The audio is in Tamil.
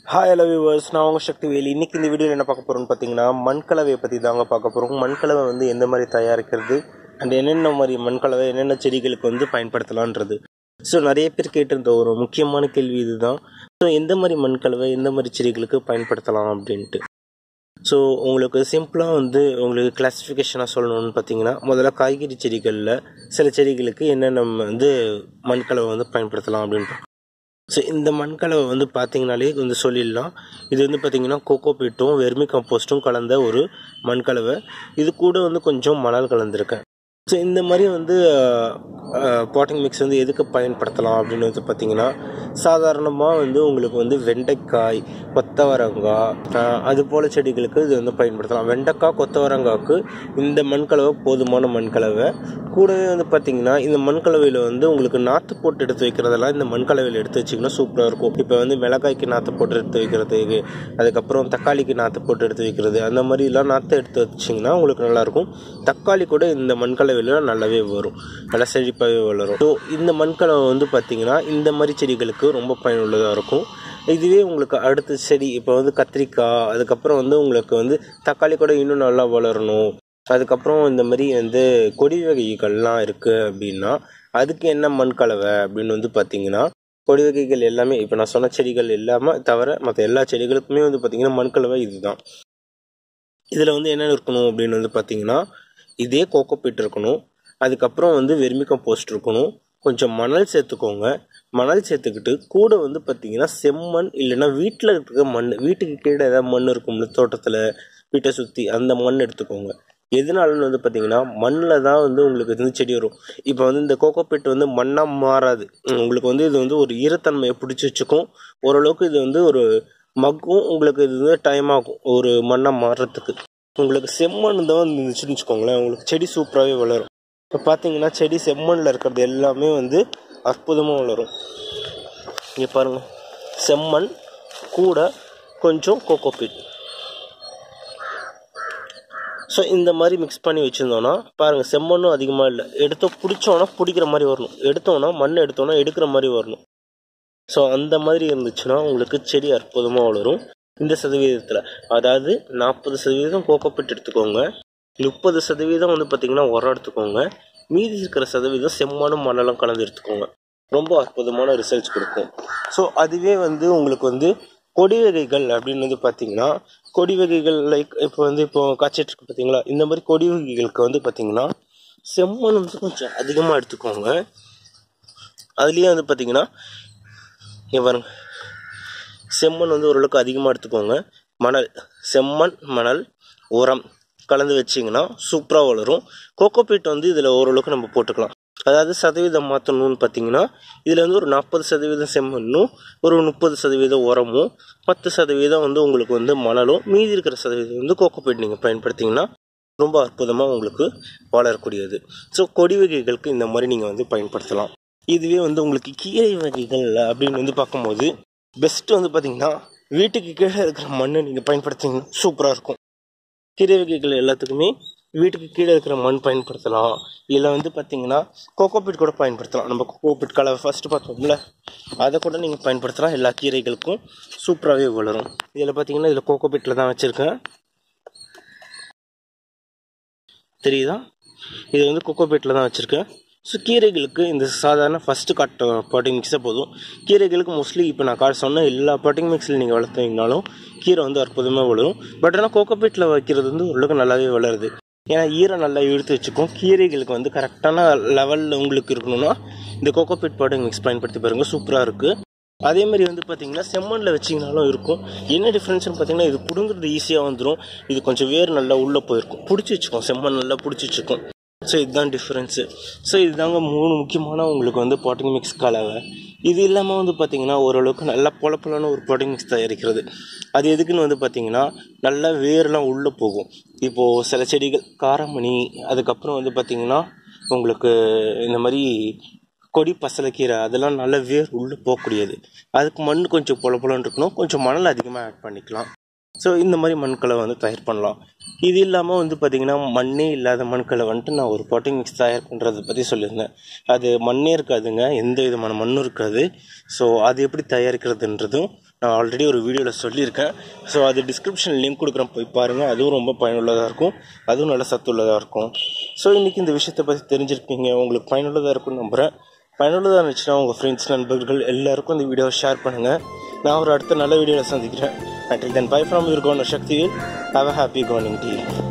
ஹாய் ஹலோ வியூவர்ஸ் நான் உங்கள் சக்தி வேலி இன்னைக்கு இந்த வீடியோவில் என்ன பார்க்க போகிறோம்னு பார்த்தீங்கன்னா மண்கலவையை பற்றி தாங்க பார்க்க போகிறோம் மண்கலவை வந்து எந்த மாதிரி தயாரிக்கிறது அண்ட் என்னென்ன மாதிரி மண்கலவை என்னென்ன செடிகளுக்கு வந்து பயன்படுத்தலான்றது ஸோ நிறைய பேர் கேட்டிருந்த ஒரு முக்கியமான கேள்வி இதுதான் ஸோ எந்த மாதிரி மண்கலவை எந்த மாதிரி செடிகளுக்கு பயன்படுத்தலாம் அப்படின்ட்டு ஸோ உங்களுக்கு சிம்பிளாக வந்து உங்களுக்கு கிளாஸிஃபிகேஷனாக சொல்லணும்னு பார்த்தீங்கன்னா முதல்ல காய்கறி செடிகளில் சில செடிகளுக்கு என்னென்ன வந்து மண்கலவை வந்து பயன்படுத்தலாம் அப்படின்ட்டு ஸோ இந்த மண்கலவை வந்து பார்த்தீங்கனாலே வந்து சொல்லிடலாம் இது வந்து பார்த்தீங்கன்னா கோகோ பீட்டும் வெர்மி கம்போஸ்ட்டும் கலந்த ஒரு மண்கலவை இது கூட வந்து கொஞ்சம் மணல் கலந்துருக்கேன் ஸோ இந்த மாதிரி வந்து பாட்டிங் மிக்ஸ் வந்து எதுக்கு பயன்படுத்தலாம் அப்படின்னு வந்து பார்த்தீங்கன்னா சாதாரணமாக வந்து உங்களுக்கு வந்து வெண்டைக்காய் கொத்தவரங்காய் ஆஹ், அது போல் செடிகளுக்கு இது வந்து பயன்படுத்தலாம் வெண்டைக்காய் கொத்தவரங்காய்க்கு இந்த மண்கலவை போதுமான மண்கலவை கூடவே வந்து பார்த்தீங்கன்னா இந்த மண்கலவையில் வந்து உங்களுக்கு நாற்று போட்டு எடுத்து வைக்கிறதெல்லாம் இந்த மண்கலவையில் எடுத்து வச்சிங்கன்னா சூப்பராக இருக்கும் இப்போ வந்து மிளகாய்க்கு நாற்று போட்டு எடுத்து வைக்கிறதுக்கு அதுக்கப்புறம் தக்காளிக்கு நாற்று போட்டு எடுத்து வைக்கிறது அந்த மாதிரிலாம் நாற்று எடுத்து வச்சிங்கன்னா உங்களுக்கு நல்லாயிருக்கும் தக்காளி கூட இந்த மண்கலவையில் நல்லாவே வரும் நல்லா செழிப்பாகவே வளரும் ஸோ இந்த மண்கலவை வந்து பார்த்தீங்கன்னா இந்த மாதிரி செடிகளுக்கு ரொம்ப பயனுள்ளதாக இருக்கும் இதுவே உங்களுக்கு அடுத்த செடி இப்போ வந்து கத்திரிக்காய் அதுக்கப்புறம் வந்து உங்களுக்கு வந்து தக்காளி கூட இன்னும் நல்லா வளரணும் அதுக்கப்புறம் இந்த மாதிரி வந்து கொடி வகைகள்லாம் இருக்குது அப்படின்னா அதுக்கு என்ன மண் கலவை அப்படின்னு வந்து பார்த்தீங்கன்னா கொடி வகைகள் எல்லாமே இப்போ நான் சொன்ன செடிகள் எல்லாமே தவிர மற்ற எல்லா செடிகளுக்குமே வந்து பார்த்தீங்கன்னா மண் கலவை இதுதான் இதில் வந்து என்ன இருக்கணும் அப்படின்னு வந்து பார்த்தீங்கன்னா இதே கோகோபீட் இருக்கணும் அதுக்கப்புறம் வந்து வெர்மி கம்போஸ்ட் இருக்கணும் கொஞ்சம் மணல் சேர்த்துக்கோங்க மணல் சேர்த்துக்கிட்டு கூட வந்து பார்த்தீங்கன்னா செம்மண் இல்லைன்னா வீட்டில் இருக்க மண் வீட்டுக்கு கீழே ஏதாவது மண் இருக்கும்ல தோட்டத்தில் வீட்டை சுற்றி அந்த மண் எடுத்துக்கோங்க எதனாலன்னு வந்து பார்த்தீங்கன்னா மண்ணில் தான் வந்து உங்களுக்கு வந்து செடி வரும் இப்போ வந்து இந்த கோகோபீட் வந்து மண்ணாக மாறாது உம், உங்களுக்கு வந்து இது வந்து ஒரு ஈரத்தன்மையை பிடிச்சி வச்சுக்கும் ஓரளவுக்கு இது வந்து ஒரு மக்கும் உங்களுக்கு இது வந்து டைம் ஆகும் ஒரு மண்ணாக மாறுறதுக்கு உங்களுக்கு செம்மண் தான் வந்து இருந்துச்சுன்னு வச்சுக்கோங்களேன் உங்களுக்கு செடி சூப்பராகவே வளரும் இப்போ பார்த்தீங்கன்னா செடி செம்மண்ணில் இருக்கிறது எல்லாமே வந்து அற்புதமாக வளரும் இங்கே பாருங்கள் செம்மண் கூட கொஞ்சம் கோகோபீட் ஸோ இந்த மாதிரி மிக்ஸ் பண்ணி வச்சுருந்தோன்னா பாருங்கள் செம்மண்ணும் அதிகமாக இல்லை எடுத்தோ பிடிச்சோன்னா பிடிக்கிற மாதிரி வரணும் எடுத்தோன்னா மண் எடுத்தோன்னா எடுக்கிற மாதிரி வரணும் ஸோ அந்த மாதிரி இருந்துச்சுன்னா உங்களுக்கு செடி அற்புதமாக வளரும் இந்த சதவீதத்தில் அதாவது நாற்பது சதவீதம் கோகோபீட் எடுத்துக்கோங்க முப்பது சதவீதம் வந்து பார்த்திங்கன்னா உரம் எடுத்துக்கோங்க மீதி இருக்கிற சதவீதம் செம்மண்ணும் மணலும் கலந்து எடுத்துக்கோங்க ரொம்ப அற்புதமான ரிசல்ட்ஸ் கொடுக்கும் ஸோ அதுவே வந்து உங்களுக்கு வந்து கொடி வகைகள் அப்படின்னு வந்து பார்த்தீங்கன்னா கொடி வகைகள் லைக் இப்போ வந்து இப்போ காய்ச்சிட்டு இருக்கு பார்த்தீங்களா இந்த மாதிரி கொடி வகைகளுக்கு வந்து பார்த்தீங்கன்னா செம்மண் வந்து கொஞ்சம் அதிகமாக எடுத்துக்கோங்க அதுலேயே வந்து பார்த்தீங்கன்னா இங்க பாருங்க செம்மண் வந்து ஓரளவுக்கு அதிகமாக எடுத்துக்கோங்க மணல் செம்மண் மணல் உரம் கலந்து வச்சிங்கன்னா சூப்பராக வளரும் கோகோபீட் வந்து இதில் ஓரளவுக்கு நம்ம போட்டுக்கலாம் அதாவது சதவீதம் மாற்றணும்னு பார்த்தீங்கன்னா இதில் வந்து ஒரு நாற்பது சதவீதம் செம்மண்ணும் ஒரு முப்பது சதவீதம் உரமும் பத்து சதவீதம் வந்து உங்களுக்கு வந்து மணலும் மீதி இருக்கிற சதவீதம் வந்து கோகோபீட் நீங்கள் பயன்படுத்திங்கன்னா ரொம்ப அற்புதமாக உங்களுக்கு வளரக்கூடியது ஸோ கொடி வகைகளுக்கு இந்த மாதிரி நீங்கள் வந்து பயன்படுத்தலாம் இதுவே வந்து உங்களுக்கு கீரை வகைகள் அப்படின்னு வந்து பார்க்கும்போது பெஸ்ட்டு வந்து பார்த்தீங்கன்னா வீட்டுக்கு கீழே இருக்கிற மண்ணை நீங்கள் பயன்படுத்திங்கன்னா சூப்பராக இருக்கும் கீரை வகைகள் எல்லாத்துக்குமே வீட்டுக்கு கீழே இருக்கிற மண் பயன்படுத்தலாம் இல்லை வந்து பார்த்தீங்கன்னா கோகோபீட் கூட பயன்படுத்தலாம் நம்ம கோகோபீட் கலவை ஃபஸ்ட்டு பார்த்தோம்ல அதை கூட நீங்கள் பயன்படுத்தலாம் எல்லா கீரைகளுக்கும் சூப்பராகவே வளரும் இதில் பார்த்தீங்கன்னா இதில் கோகோபீட்டில் தான் வச்சுருக்கேன் தெரியுதா இது வந்து கோகோபீட்டில் தான் வச்சுருக்கேன் ஸோ கீரைகளுக்கு இந்த சாதாரண ஃபஸ்ட்டு கட் பாட்டிங் மிக்ஸே போதும் கீரைகளுக்கு மோஸ்ட்லி இப்போ நான் கா சொன்ன எல்லா பாட்டிங் மிக்ஸில் நீங்கள் வளர்த்தீங்கனாலும் கீரை வந்து அற்புதமாக வளரும் பட் ஆனால் கோகோபீட்டில் வைக்கிறது வந்து ஓரளவுக்கு நல்லாவே வளருது ஏன்னா ஈரம் நல்லா இழுத்து வச்சுக்கும் கீரைகளுக்கு வந்து கரெக்டான லெவலில் உங்களுக்கு இருக்கணும்னா இந்த கோகோபீட் பாட்டிங் மிக்ஸ் பயன்படுத்தி பாருங்கள் சூப்பராக இருக்குது அதே மாதிரி வந்து பார்த்தீங்கன்னா செம்மண்ணில் வச்சிங்கனாலும் இருக்கும் என்ன டிஃப்ரென்ஸ்னு பார்த்தீங்கன்னா இது பிடுங்குறது ஈஸியாக வந்துடும் இது கொஞ்சம் வேர் நல்லா உள்ளே போயிருக்கும் பிடிச்சி வச்சுக்கும் செம்மண் நல்லா பிடிச்சி வச்சுக்கும் ஸோ இதுதான் டிஃப்ரென்ஸு ஸோ இதுதாங்க மூணு முக்கியமான உங்களுக்கு வந்து பாட்டிங் மிக்ஸ் கலவை இது இல்லாமல் வந்து பார்த்தீங்கன்னா ஓரளவுக்கு நல்லா பொலப்பொலன்னு ஒரு பாட்டிங் மிக்ஸ் தயாரிக்கிறது அது எதுக்குன்னு வந்து பார்த்தீங்கன்னா நல்லா வேர்லாம் உள்ளே போகும் இப்போது சில செடிகள் காரமணி அதுக்கப்புறம் வந்து பார்த்தீங்கன்னா உங்களுக்கு இந்த மாதிரி கொடி பசலைக்கீரை அதெல்லாம் நல்ல வேர் உள்ளே போகக்கூடியது அதுக்கு மண் கொஞ்சம் பொல பொலன்னு இருக்கணும் கொஞ்சம் மணல் அதிகமாக ஆட் பண்ணிக்கலாம் ஸோ இந்த மாதிரி மண்களை வந்து தயார் பண்ணலாம் இது இல்லாமல் வந்து பார்த்திங்கன்னா மண்ணே இல்லாத மண்களை வந்துட்டு நான் ஒரு பாட்டிங் மிக்ஸ் தயார் பண்ணுறதை பற்றி சொல்லியிருந்தேன் அது மண்ணே இருக்காதுங்க எந்த விதமான மண்ணும் இருக்காது ஸோ அது எப்படி தயாரிக்கிறதுன்றதும் நான் ஆல்ரெடி ஒரு வீடியோவில் சொல்லியிருக்கேன் ஸோ அது டிஸ்கிரிப்ஷன் லிங்க் கொடுக்குறேன் போய் பாருங்கள் அதுவும் ரொம்ப பயனுள்ளதாக இருக்கும் அதுவும் நல்ல சத்துள்ளதாக இருக்கும் ஸோ இன்றைக்கி இந்த விஷயத்தை பற்றி தெரிஞ்சிருப்பீங்க உங்களுக்கு பயனுள்ளதாக இருக்கும்னு நம்புகிறேன் பயனுள்ளதாக இருந்துச்சுன்னா உங்கள் ஃப்ரெண்ட்ஸ் நண்பர்கள் எல்லாருக்கும் இந்த வீடியோவை ஷேர் பண்ணுங்கள் நான் ஒரு அடுத்த நல்ல வீடியோவில் சந்திக்கிறேன் until then bye from your கோன் சக்தியில் ஹாவ் அ ஹாப்பி கோனிங் டீ